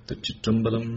திருச்சிற்றம்பலம்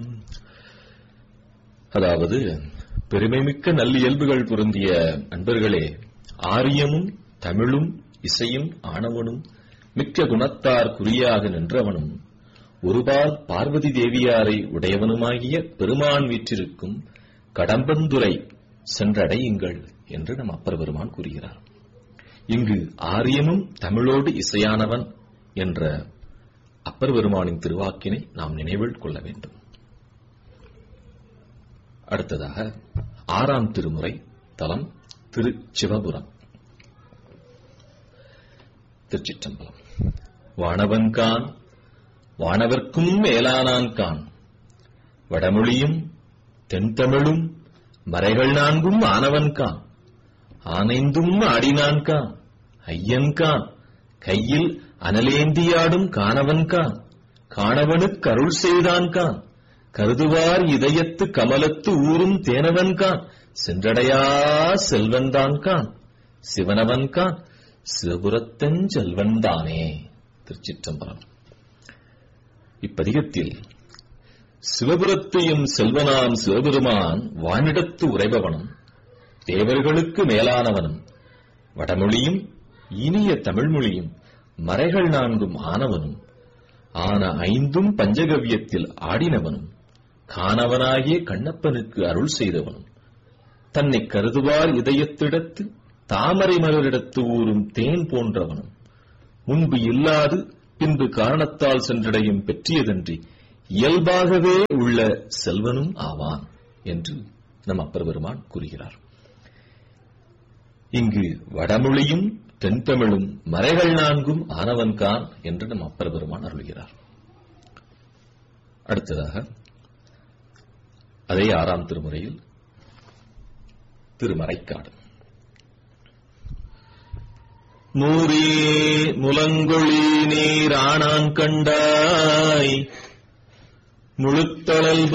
அதாவது பெருமைமிக்க நல்லியல்புகள் பொருந்திய அன்பர்களே ஆரியமும் தமிழும் இசையும் ஆணவனும் மிக்க குணத்தார் குறியாக நின்றவனும் ஒருபால் பார்வதி தேவியாரை உடையவனுமாகிய பெருமான் வீற்றிருக்கும் கடம்பந்துரை சென்றடையுங்கள் என்று நம் அப்பர் பெருமான் கூறுகிறார் இங்கு ஆரியமும் தமிழோடு இசையானவன் என்ற அப்பர் பெருமானின் திருவாக்கினை நாம் நினைவில் கொள்ள வேண்டும் அடுத்ததாக ஆறாம் திருமுறை தலம் திரு சிவபுரம் திருச்சிற்றம்பலம் வானவன்கான் வானவர்க்கும் மேலானான்கான் வடமொழியும் தென்தமிழும் மறைகள் நான்கும் ஆனவன்கான் ஆனைந்தும் ஆடினான்கான் ஐயன்கான் கையில் அனலேந்தியாடும் காணவன்கான் காணவனுக்கு அருள் செய்தான்கான் கருதுவார் இதயத்து கமலத்து ஊரும் தேனவன்கான் சென்றடையா செல்வன்தான்கான் சிவனவன்கான் சிவபுரத்தன் செல்வன்தானே திருச்சிற்றம்பலம் இப்பதிகத்தில் சிவபுரத்தையும் செல்வனாம் சிவபெருமான் வானிடத்து உறைபவனும் தேவர்களுக்கு மேலானவனும் வடமொழியும் இனிய தமிழ்மொழியும் மறைகள் நான்கும் ஆனவனும் ஆன ஐந்தும் பஞ்சகவியத்தில் ஆடினவனும் காணவனாகிய கண்ணப்பனுக்கு அருள் செய்தவனும் தன்னை கருதுவார் இதயத்திடத்து தாமரை மலரிடத்து ஊறும் தேன் போன்றவனும் முன்பு இல்லாது பின்பு காரணத்தால் சென்றடையும் பெற்றியதன்றி இயல்பாகவே உள்ள செல்வனும் ஆவான் என்று நம் அப்பர் பெருமான் கூறுகிறார் இங்கு வடமொழியும் தென்தமிழும் மறைகள் நான்கும் ஆனவன்கான் என்று நம் அப்பர் பெருமான் அருள்கிறார் அடுத்ததாக அதே ஆறாம் திருமுறையில் திருமறைக்காடு நூறே முலங்கொழி நீர் ஆனான் கண்டாய் முழுத்தளல்